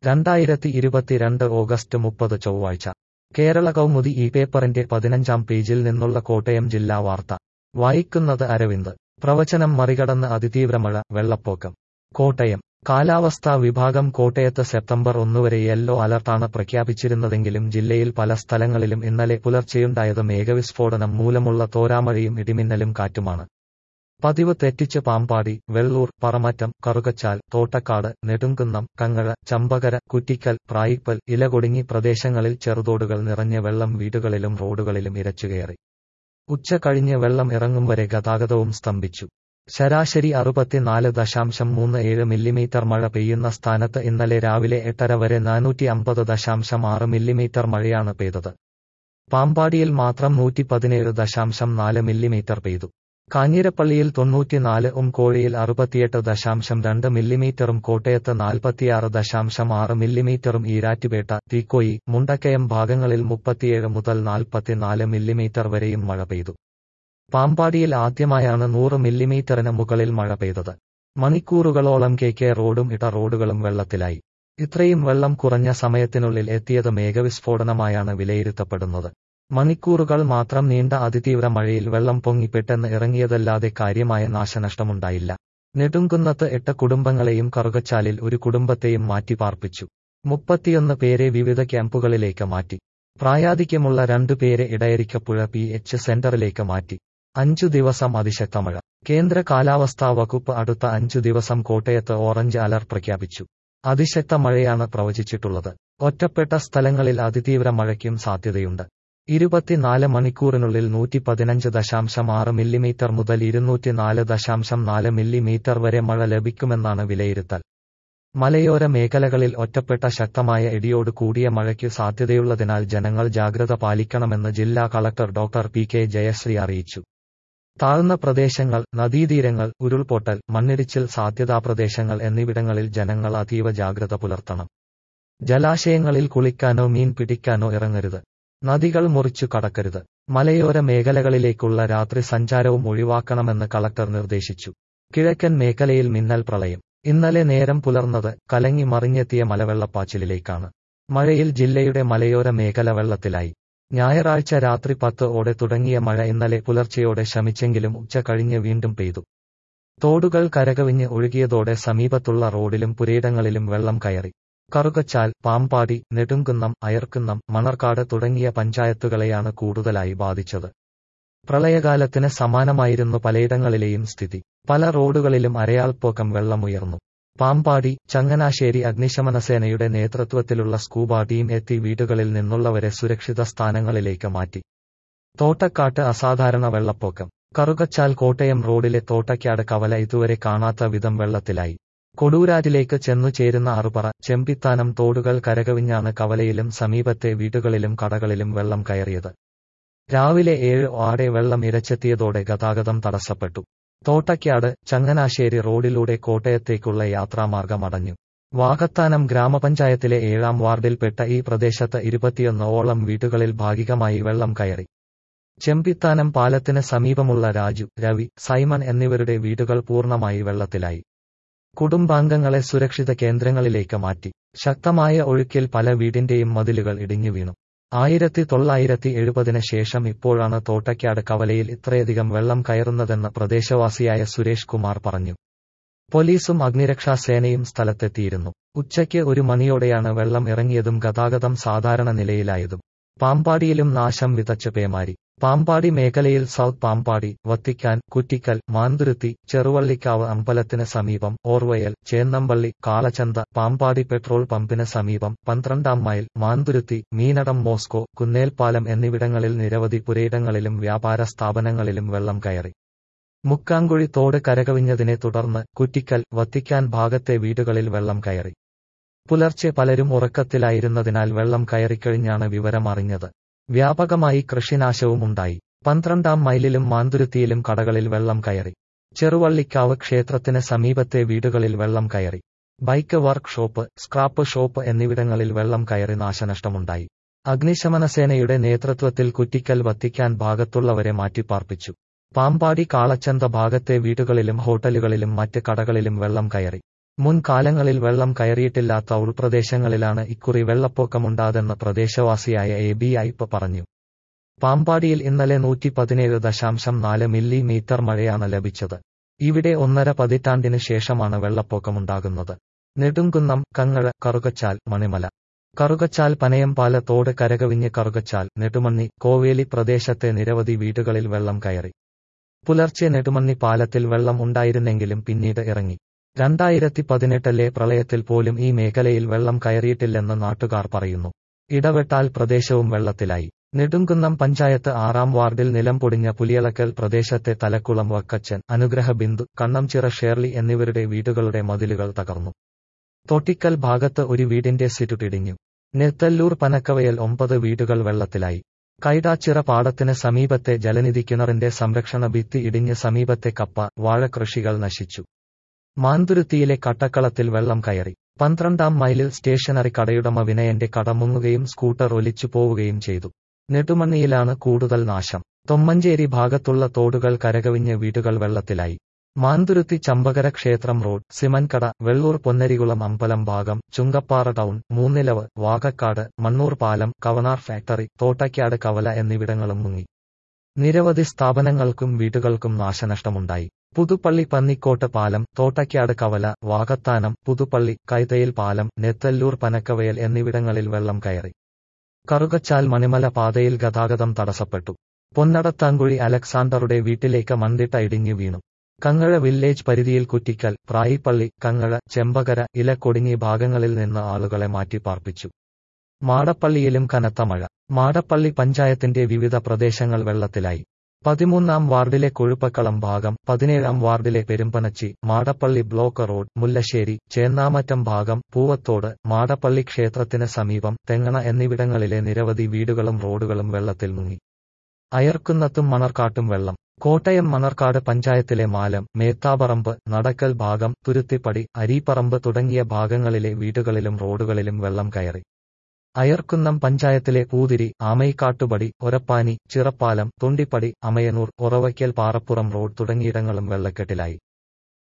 രണ്ടായിരത്തി ഇരുപത്തിരണ്ട് ഓഗസ്റ്റ് മുപ്പത് ചൊവ്വാഴ്ച കേരള കൗമുദി ഈ പേപ്പറിന്റെ പതിനഞ്ചാം പേജിൽ നിന്നുള്ള കോട്ടയം ജില്ലാ വാർത്ത വായിക്കുന്നത് അരവിന്ദ് പ്രവചനം മറികടന്ന് അതിതീവ്രമഴ വെള്ളപ്പൊക്കം കോട്ടയം കാലാവസ്ഥാ വിഭാഗം കോട്ടയത്ത് സെപ്റ്റംബർ ഒന്നുവരെ യെല്ലോ അലർട്ടാണ് പ്രഖ്യാപിച്ചിരുന്നതെങ്കിലും ജില്ലയിൽ പല സ്ഥലങ്ങളിലും ഇന്നലെ പുലർച്ചെയുണ്ടായത് മേഘവിസ്ഫോടനം മൂലമുള്ള തോരാമഴയും ഇടിമിന്നലും കാറ്റുമാണ് പതിവ് തെറ്റിച്ച് പാമ്പാടി വെള്ളൂർ പറമറ്റം കറുകച്ചാൽ തോട്ടക്കാട് നെടുങ്കുന്നം കങ്ങഴ ചമ്പകര കുറ്റിക്കൽ പ്രായിപ്പൽ ഇലകൊടുങ്ങി പ്രദേശങ്ങളിൽ ചെറുതോടുകൾ നിറഞ്ഞ വെള്ളം വീടുകളിലും റോഡുകളിലും ഇരച്ചുകയറി ഉച്ച കഴിഞ്ഞ് വെള്ളം ഇറങ്ങും വരെ ഗതാഗതവും സ്തംഭിച്ചു ശരാശരി അറുപത്തിനാല് ദശാംശം മൂന്ന് ഏഴ് മില്ലിമീറ്റർ മഴ പെയ്യുന്ന സ്ഥാനത്ത് ഇന്നലെ രാവിലെ എട്ടര വരെ നാനൂറ്റി അമ്പത് ദശാംശം ആറ് മില്ലിമീറ്റർ മഴയാണ് പെയ്തത് പാമ്പാടിയിൽ മാത്രം നൂറ്റി പതിനേഴ് ദശാംശം നാല് മില്ലിമീറ്റർ പെയ്തു കാഞ്ഞിരപ്പള്ളിയിൽ തൊണ്ണൂറ്റിനാല് ഉം കോഴിയിൽ അറുപത്തിയെട്ട് ദശാംശം രണ്ട് മില്ലിമീറ്ററും കോട്ടയത്ത് നാൽപ്പത്തിയാറ് ദശാംശം ആറ് മില്ലിമീറ്ററും ഈരാറ്റുപേട്ട തീക്കോയി മുണ്ടക്കയം ഭാഗങ്ങളിൽ മുപ്പത്തിയേഴ് മുതൽ നാൽപ്പത്തിനാല് മില്ലിമീറ്റർ വരെയും മഴ പെയ്തു പാമ്പാടിയിൽ ആദ്യമായാണ് നൂറ് മില്ലിമീറ്ററിന് മുകളിൽ മഴ പെയ്തത് മണിക്കൂറുകളോളം കെ കെ റോഡും ഇട റോഡുകളും വെള്ളത്തിലായി ഇത്രയും വെള്ളം കുറഞ്ഞ സമയത്തിനുള്ളിൽ എത്തിയത് മേഘവിസ്ഫോടനമായാണ് വിലയിരുത്തപ്പെടുന്നത് മണിക്കൂറുകൾ മാത്രം നീണ്ട അതിതീവ്ര മഴയിൽ വെള്ളം പൊങ്ങി പെട്ടെന്ന് ഇറങ്ങിയതല്ലാതെ കാര്യമായ നാശനഷ്ടമുണ്ടായില്ല നെടുങ്കുന്നത്ത് എട്ട് കുടുംബങ്ങളെയും കറുകച്ചാലിൽ ഒരു കുടുംബത്തെയും മാറ്റിപ്പാർപ്പിച്ചു മുപ്പത്തിയൊന്ന് പേരെ വിവിധ ക്യാമ്പുകളിലേക്ക് മാറ്റി പ്രായാധിക്യമുള്ള രണ്ടു പേരെ ഇടയരിക്കപ്പുഴ പി എച്ച് സെന്ററിലേക്ക് മാറ്റി അഞ്ചു ദിവസം അതിശക്ത മഴ കേന്ദ്ര കാലാവസ്ഥാ വകുപ്പ് അടുത്ത അഞ്ചു ദിവസം കോട്ടയത്ത് ഓറഞ്ച് അലർട്ട് പ്രഖ്യാപിച്ചു അതിശക്ത മഴയാണ് പ്രവചിച്ചിട്ടുള്ളത് ഒറ്റപ്പെട്ട സ്ഥലങ്ങളിൽ അതിതീവ്ര മഴയ്ക്കും സാധ്യതയുണ്ട് ഇരുപത്തിനാല് മണിക്കൂറിനുള്ളിൽ നൂറ്റി പതിനഞ്ച് ദശാംശം ആറ് മില്ലിമീറ്റർ മുതൽ ഇരുന്നൂറ്റിനാല് ദശാംശം നാല് മില്ലിമീറ്റർ വരെ മഴ ലഭിക്കുമെന്നാണ് വിലയിരുത്തൽ മലയോര മേഖലകളിൽ ഒറ്റപ്പെട്ട ശക്തമായ ഇടിയോട് കൂടിയ മഴയ്ക്ക് സാധ്യതയുള്ളതിനാൽ ജനങ്ങൾ ജാഗ്രത പാലിക്കണമെന്ന് ജില്ലാ collector doctor P K Jayasree അറിയിച്ചു താഴ്ന്ന പ്രദേശങ്ങൾ നദീതീരങ്ങൾ ഉരുൾപൊട്ടൽ മണ്ണിടിച്ചിൽ സാധ്യതാ പ്രദേശങ്ങൾ എന്നിവിടങ്ങളിൽ ജനങ്ങൾ അതീവ ജാഗ്രത പുലർത്തണം ജലാശയങ്ങളിൽ കുളിക്കാനോ മീൻ പിടിക്കാനോ ഇറങ്ങരുത് നദികൾ മുറിച്ചു കടക്കരുത് മലയോര മേഖലകളിലേക്കുള്ള രാത്രി സഞ്ചാരവും ഒഴിവാക്കണമെന്ന് കളക്ടർ നിർദ്ദേശിച്ചു കിഴക്കൻ മേഖലയിൽ മിന്നൽ പ്രളയം ഇന്നലെ നേരം പുലർന്നത് കലങ്ങി മറിഞ്ഞെത്തിയ മലവെള്ളപ്പാച്ചിലിലേക്കാണ് മഴയിൽ ജില്ലയുടെ മലയോര മേഖല വെള്ളത്തിലായി ഞായറാഴ്ച രാത്രി പത്ത് ഓടെ തുടങ്ങിയ മഴ ഇന്നലെ പുലർച്ചെയോടെ ശമിച്ചെങ്കിലും ഉച്ച കഴിഞ്ഞ് വീണ്ടും പെയ്തു തോടുകൾ കരകവിഞ്ഞ് ഒഴുകിയതോടെ സമീപത്തുള്ള റോഡിലും പുരയിടങ്ങളിലും വെള്ളം കയറി കറുകച്ചാൽ പാമ്പാടി നെടുങ്കുന്നം അയർക്കുന്നം മണർക്കാട് തുടങ്ങിയ പഞ്ചായത്തുകളെയാണ് കൂടുതലായി ബാധിച്ചത് പ്രളയകാലത്തിന് സമാനമായിരുന്നു പലയിടങ്ങളിലെയും സ്ഥിതി പല റോഡുകളിലും അരയാൾപ്പൊക്കം വെള്ളമുയർന്നു പാമ്പാടി ചങ്ങനാശ്ശേരി അഗ്നിശമനസേനയുടെ നേതൃത്വത്തിലുള്ള സ്കൂബ ടീം എത്തി വീടുകളിൽ നിന്നുള്ളവരെ സുരക്ഷിത സ്ഥാനങ്ങളിലേക്ക് മാറ്റി തോട്ടക്കാട്ട് അസാധാരണ വെള്ളപ്പൊക്കം കറുകച്ചാൽ കോട്ടയം റോഡിലെ തോട്ടക്കാട് കവല ഇതുവരെ കാണാത്ത വിധം വെള്ളത്തിലായി കൊടൂരാറ്റിലേക്ക് ചെന്നു ചേരുന്ന അറുപറ ചെമ്പിത്താനം തോടുകൾ കരകവിഞ്ഞാണ് കവലയിലും സമീപത്തെ വീടുകളിലും കടകളിലും വെള്ളം കയറിയത് രാവിലെ ഏഴ് ആടെ വെള്ളം ഇരച്ചെത്തിയതോടെ ഗതാഗതം തടസ്സപ്പെട്ടു തോട്ടയ്ക്കാട് ചങ്ങനാശ്ശേരി റോഡിലൂടെ കോട്ടയത്തേക്കുള്ള യാത്രാമാർഗം അടഞ്ഞു വാകത്താനം ഗ്രാമപഞ്ചായത്തിലെ ഏഴാം വാർഡിൽപ്പെട്ട ഈ പ്രദേശത്ത് ഇരുപത്തിയൊന്നോളം വീടുകളിൽ ഭാഗികമായി വെള്ളം കയറി ചെമ്പിത്താനം പാലത്തിന് സമീപമുള്ള രാജു രവി സൈമൺ എന്നിവരുടെ വീടുകൾ പൂർണ്ണമായി വെള്ളത്തിലായി കുടുംബാംഗങ്ങളെ സുരക്ഷിത കേന്ദ്രങ്ങളിലേക്ക് മാറ്റി ശക്തമായ ഒഴുക്കിൽ പല വീടിന്റെയും മതിലുകൾ ഇടിഞ്ഞു വീണു ആയിരത്തി തൊള്ളായിരത്തി എഴുപതിന് ശേഷം ഇപ്പോഴാണ് തോട്ടയ്ക്കാട് കവലയിൽ ഇത്രയധികം വെള്ളം കയറുന്നതെന്ന് പ്രദേശവാസിയായ സുരേഷ് കുമാർ പറഞ്ഞു പോലീസും അഗ്നിരക്ഷാസേനയും സ്ഥലത്തെത്തിയിരുന്നു ഉച്ചയ്ക്ക് ഒരു മണിയോടെയാണ് വെള്ളം ഇറങ്ങിയതും ഗതാഗതം സാധാരണ നിലയിലായതും പാമ്പാടിയിലും നാശം വിതച്ച പേമാരി പാമ്പാടി മേഖലയിൽ സൗത്ത് പാമ്പാടി വത്തിക്കാൻ കുറ്റിക്കൽ മാന്തുരുത്തി ചെറുവള്ളിക്കാവ് അമ്പലത്തിന് സമീപം ഓർവയൽ ചേന്നമ്പള്ളി കാളച്ചന്ത പാമ്പാടി പെട്രോൾ പമ്പിന് സമീപം പന്ത്രണ്ടാം മൈൽ മാന്തുരുത്തി മീനടം മോസ്കോ കുന്നേൽപ്പാലം എന്നിവിടങ്ങളിൽ നിരവധി പുരയിടങ്ങളിലും വ്യാപാര സ്ഥാപനങ്ങളിലും വെള്ളം കയറി മുക്കാങ്കുഴി തോട് കരകവിഞ്ഞതിനെ തുടർന്ന് കുറ്റിക്കൽ വത്തിക്കാൻ ഭാഗത്തെ വീടുകളിൽ വെള്ളം കയറി പുലർച്ചെ പലരും ഉറക്കത്തിലായിരുന്നതിനാൽ വെള്ളം കയറിക്കഴിഞ്ഞാണ് വിവരമറിഞ്ഞത് വ്യാപകമായി കൃഷിനാശവും ഉണ്ടായി പന്ത്രണ്ടാം മൈലിലും മാന്തുരുത്തിയിലും കടകളിൽ വെള്ളം കയറി ചെറുവള്ളിക്കാവ് ക്ഷേത്രത്തിന് സമീപത്തെ വീടുകളിൽ വെള്ളം കയറി bike workshop scrap shop എന്നിവിടങ്ങളിൽ വെള്ളം കയറി നാശനഷ്ടമുണ്ടായി അഗ്നിശമനസേനയുടെ നേതൃത്വത്തിൽ കുറ്റിക്കൽ വത്തിക്കാൻ ഭാഗത്തുള്ളവരെ മാറ്റിപ്പാർപ്പിച്ചു പാമ്പാടി കാളച്ചന്ത ഭാഗത്തെ വീടുകളിലും ഹോട്ടലുകളിലും മറ്റ് കടകളിലും വെള്ളം കയറി മുൻകാലങ്ങളിൽ വെള്ളം കയറിയിട്ടില്ലാത്ത ഉൾപ്രദേശങ്ങളിലാണ് ഇക്കുറി വെള്ളപ്പൊക്കമുണ്ടാതെന്ന് പ്രദേശവാസിയായ എ ബി ഐപ്പ് പറഞ്ഞു പാമ്പാടിയിൽ ഇന്നലെ നൂറ്റി പതിനേഴ് ദശാംശം നാല് മില്ലിമീറ്റർ മഴയാണ് ലഭിച്ചത് ഇവിടെ ഒന്നര പതിറ്റാണ്ടിന് ശേഷമാണ് വെള്ളപ്പൊക്കമുണ്ടാകുന്നത് നെടുങ്കുന്നം കങ്ങഴ കറുകച്ചാൽ മണിമല കറുകച്ചാൽ പനയംപാല തോട് കരകവിഞ്ഞ് കറുകച്ചാൽ നെടുമണ്ണി കോവേലി പ്രദേശത്തെ നിരവധി വീടുകളിൽ വെള്ളം കയറി പുലർച്ചെ നെടുമണ്ണി പാലത്തിൽ വെള്ളം ഉണ്ടായിരുന്നെങ്കിലും പിന്നീട് ഇറങ്ങി രണ്ടായിരത്തി പതിനെട്ടിലെ പ്രളയത്തിൽ പോലും ഈ മേഖലയിൽ വെള്ളം കയറിയിട്ടില്ലെന്ന് നാട്ടുകാർ പറയുന്നു ഇടവെട്ടാൽ പ്രദേശവും വെള്ളത്തിലായി നെടുങ്കുന്നം പഞ്ചായത്ത് ആറാം വാർഡിൽ നിലം പൊടിഞ്ഞ പുലിയളക്കൽ പ്രദേശത്തെ തലക്കുളം വക്കച്ചൻ അനുഗ്രഹ ബിന്ദു കണ്ണംചിറ ഷേർലി എന്നിവരുടെ വീടുകളുടെ മതിലുകൾ തകർന്നു തൊട്ടിക്കൽ ഭാഗത്ത് ഒരു വീടിന്റെ സിറ്റുടിടിഞ്ഞു നെത്തല്ലൂർ പനക്കവയൽ ഒമ്പത് വീടുകൾ വെള്ളത്തിലായി കൈടാച്ചിറ പാടത്തിന് സമീപത്തെ ജലനിധി കിണറിന്റെ സംരക്ഷണ ഭിത്തി ഇടിഞ്ഞ് സമീപത്തെ കപ്പ വാഴകൃഷികൾ നശിച്ചു മാന്തുരുത്തിയിലെ കട്ടക്കളത്തിൽ വെള്ളം കയറി പന്ത്രണ്ടാം മൈലിൽ സ്റ്റേഷനറി കടയുടമ വിനയന്റെ കട മുങ്ങുകയും സ്കൂട്ടർ ഒലിച്ചു പോവുകയും ചെയ്തു നെടുമണ്ണിയിലാണ് കൂടുതൽ നാശം തൊമ്മഞ്ചേരി ഭാഗത്തുള്ള തോടുകൾ കരകവിഞ്ഞ് വീടുകൾ വെള്ളത്തിലായി മാന്തുരുത്തി ചമ്പകര ക്ഷേത്രം റോഡ് സിമൻകട വെള്ളൂർ പൊന്നരികുളം അമ്പലം ഭാഗം ചുങ്കപ്പാറ ടൗൺ മൂന്നിലവ് വാകക്കാട് മണ്ണൂർ പാലം കവണാർ ഫാക്ടറി തോട്ടയ്ക്കാട് കവല എന്നിവിടങ്ങളും മുങ്ങി നിരവധി സ്ഥാപനങ്ങൾക്കും വീടുകൾക്കും നാശനഷ്ടമുണ്ടായി പുതുപ്പള്ളി പന്നിക്കോട്ട് പാലം തോട്ടയ്ക്കാട് കവല വാകത്താനം പുതുപ്പള്ളി കൈതയിൽ പാലം നെത്തല്ലൂർ പനക്കവയൽ എന്നിവിടങ്ങളിൽ വെള്ളം കയറി കറുകച്ചാൽ മണിമല പാതയിൽ ഗതാഗതം തടസ്സപ്പെട്ടു പൊന്നടത്താങ്കുഴി അലക്സാണ്ടറുടെ വീട്ടിലേക്ക് മന്തിട്ട ഇടിഞ്ഞു വീണു കങ്ങഴ വില്ലേജ് പരിധിയിൽ കുറ്റിക്കൽ പ്രായിപ്പള്ളി കങ്ങഴ ചെമ്പകര ഇലക്കൊടിഞ്ഞി ഭാഗങ്ങളിൽ നിന്ന് ആളുകളെ മാറ്റിപ്പാർപ്പിച്ചു മാടപ്പള്ളിയിലും കനത്ത മഴ മാടപ്പള്ളി പഞ്ചായത്തിന്റെ വിവിധ പ്രദേശങ്ങൾ വെള്ളത്തിലായി പതിമൂന്നാം വാർഡിലെ കൊഴുപ്പക്കളം ഭാഗം പതിനേഴാം വാർഡിലെ പെരുമ്പനച്ചി മാടപ്പള്ളി ബ്ലോക്ക് റോഡ് മുല്ലശ്ശേരി ചേന്നാമറ്റം ഭാഗം പൂവത്തോട് മാടപ്പള്ളി ക്ഷേത്രത്തിന് സമീപം തെങ്ങണ എന്നിവിടങ്ങളിലെ നിരവധി വീടുകളും റോഡുകളും വെള്ളത്തിൽ മുങ്ങി അയർക്കുന്നത്തും മണർക്കാട്ടും വെള്ളം കോട്ടയം മണർക്കാട് പഞ്ചായത്തിലെ മാലം മേത്താപറമ്പ് നടക്കൽ ഭാഗം തുരുത്തിപ്പടി അരീപ്പറമ്പ് തുടങ്ങിയ ഭാഗങ്ങളിലെ വീടുകളിലും റോഡുകളിലും വെള്ളം കയറി അയർക്കുന്നം പഞ്ചായത്തിലെ പൂതിരി ആമൈക്കാട്ടുപടി ഒരപ്പാനി ചിറപ്പാലം തൊണ്ടിപ്പടി അമയനൂർ ഉറവയ്ക്കൽ പാറപ്പുറം റോഡ് തുടങ്ങിയിടങ്ങളും വെള്ളക്കെട്ടിലായി